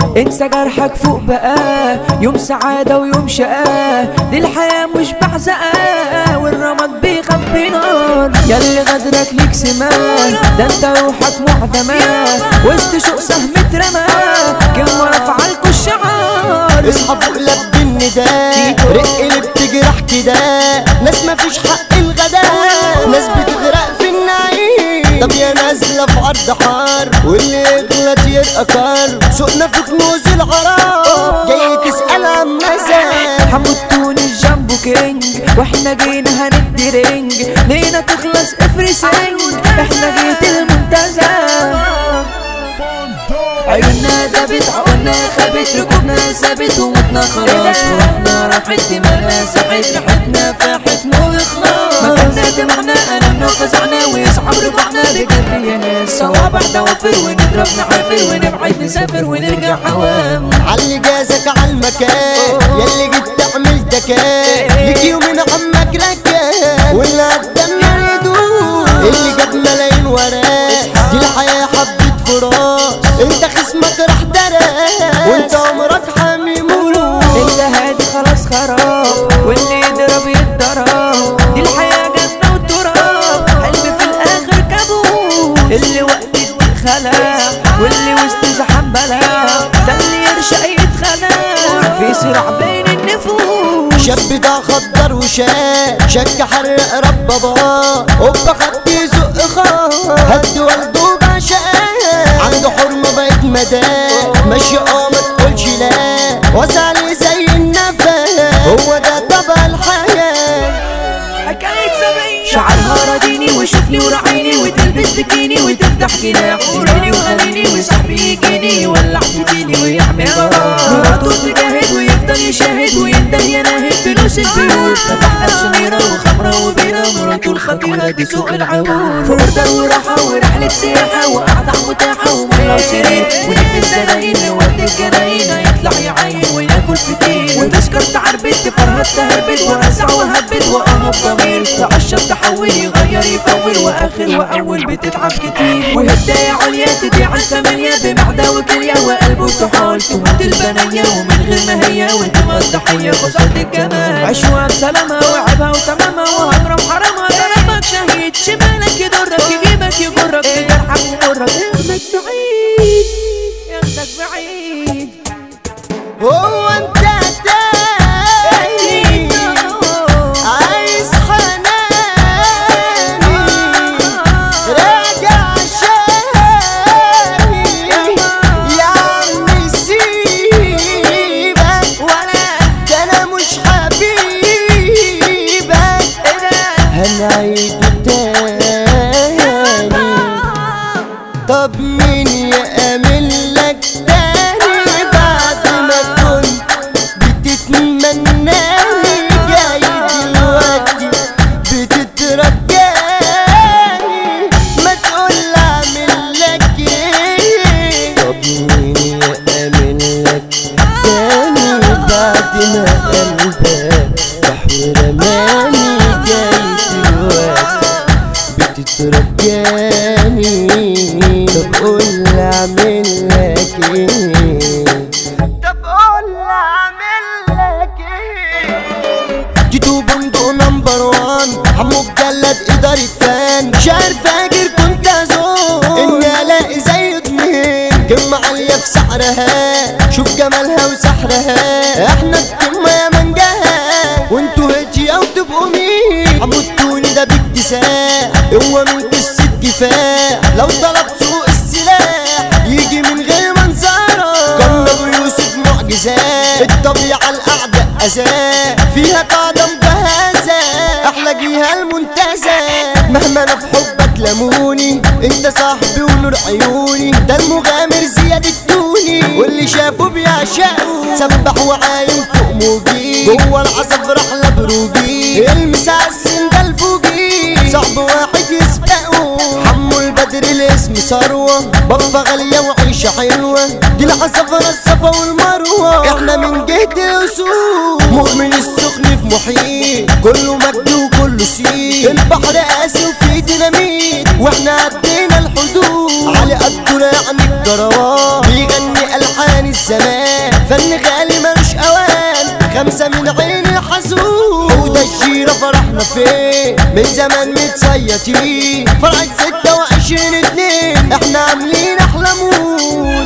انسى جرحك فوق بقى يوم سعادة ويوم شقاه دي الحياة مش بعزقة والرماد بيخبي نار ياللي غدرك ليك سمان ده انت روحك معدمة وسط شوق سهم اترمى كلمة رفعلكوا الشعار اصحى فوق لب النداء رق اللي بتجرح كده ناس مفيش حق الغداء ناس بتغرق في النعيم طب يا نازلة في عرض حار واللي يغلط يرقى كار سوقنا في كنوز العرار جاي تسأل عن مزاج حمو التونس جنبه كينج واحنا جينا هندي رينج لينا تخلص افرسنج احنا جيت المنتزه عيوننا دابت عقولنا خابت ركوبنا ثابت وموتنا خلاص روحنا راحت دماغنا ساحت ريحتنا فاحت مو اخلاص مكاننا دمعنا ألمنا وفزعنا ويصعب رفعنا بجد يا ناس صوابع دوافر ونضرب نعافر ونبعد نسافر ونرجع عوام علي جازك على المكان ياللي جيت تعمل دكان ليك يومين عمك ركان واللي قدامنا يدوم اللي جاب ملايين وراه دي الحياة حبة فراس انت خصمك راح دراه وانت عمرك حامي موت انت هادي خلاص خراب واللي يضرب يتضرب دي الحياة جنة وتراب حلم في الآخر كابوس اللي وقت خلق واللي وسط زحام بلا ده اللي يرشق يتخلق في صراع بين النفوس شاب ده خضر وشاك شك حرق رب بابا اوبا خد يزق خان هد والده بعشقاه عنده حرمة بقت مداه ماشي اه ما تقولش لا وسع لي زي النفس هو ده طبع الحياة حكاية سبعين شعرها رديني وشوفني وراعيني وتلبس بكيني وتفتح جناح وريني وغنيني وصاحبي يجيني يولع فيني ويعمل غرام مراته تجاهد ويفضل يشاهد وينده يناهد فلوس البيوت فتح سميرة وخمرة وبيرة مراته الخطيرة دي سوق العروض في اوردر وراحة ورحلة سياحة وقعدة متاحة ومرة وسرير ونجم الزباين نودي الجناين هيطلع يعين وياكل فطير وتذكر تعربت فرهد تهبد واسع وهبد واهب ضمير تعشر تحول يغير يفول واخر واول بتتعب كتير وهدايا عليا تبيع الفاميليا بمعدة وكلية وقلب وكحول تموت البنية ومن غير ما هي وتبقى الضحية خسرت الجمال عشوها بسلامة وعبها وتمامها وهضرب حرامها ضربك شهيد شمالك يضرك يجيبك يجرك يجرحك ومرك ياخدك بعيد ياخدك بعيد هو انت تاني عايز حناني راجع شاني يا عمي سيبك ولا ده انا مش حبيبك هنعيده تاني طب مين يأمن لك تاني بعد ما كنت بتتمناني جاي دلوقتي بتترجاني ما تقول اعمل لك ايه طب مين يأمن لك تاني بعد ما قلبك راح ورماني جاي دلوقتي بتترجاني طب قول اعمل لك ايه طب قول اعمل لك ايه جيتو بندق نمبر وان حمو مجلد ادارة فان شعر فاجر كنت ازور اني الاقي زي اتنين كلمة عالية في سعرها شوف جمالها وسحرها احنا الكلمة يا منجاها وانتوا هجية وتبقوا مين حمو التوني ده باكتساح هو من قصة كفاح لو طلب سوق السلاح يجي من غير منظره جنبوا يوسف معجزات الطبيعة الأعداء أذاه فيها قاعدة مجهزة أحلى جيها المنتزه مهما أنا في حبك لموني أنت صاحبي ونور عيوني ده المغامر زياد التوني واللي شافه بيعشقه سبح وعايم فوق موجي جوه العصف رحلة بروجي المس عالسن ده الفوجي صعب واحد يسبقه حمو البدر الاسم ثروة بفة غالية وعيشة حلوة دي العصفرة الصفا والمروة احنا من جهة الأسود مؤمن السخن في محيط كله مجد وكله سيد البحر قاسي وفيه ديناميت واحنا عدينا الحدود علي قد رجولة يعني الكروان بيغني ألحان الزمان فن غالي ملوش أوان خمسة من عين الحسود وده الجيرة فرحنا فين من زمان متسيطين فرحة ستة وعشرين اتنين احنا عاملين أحلى مود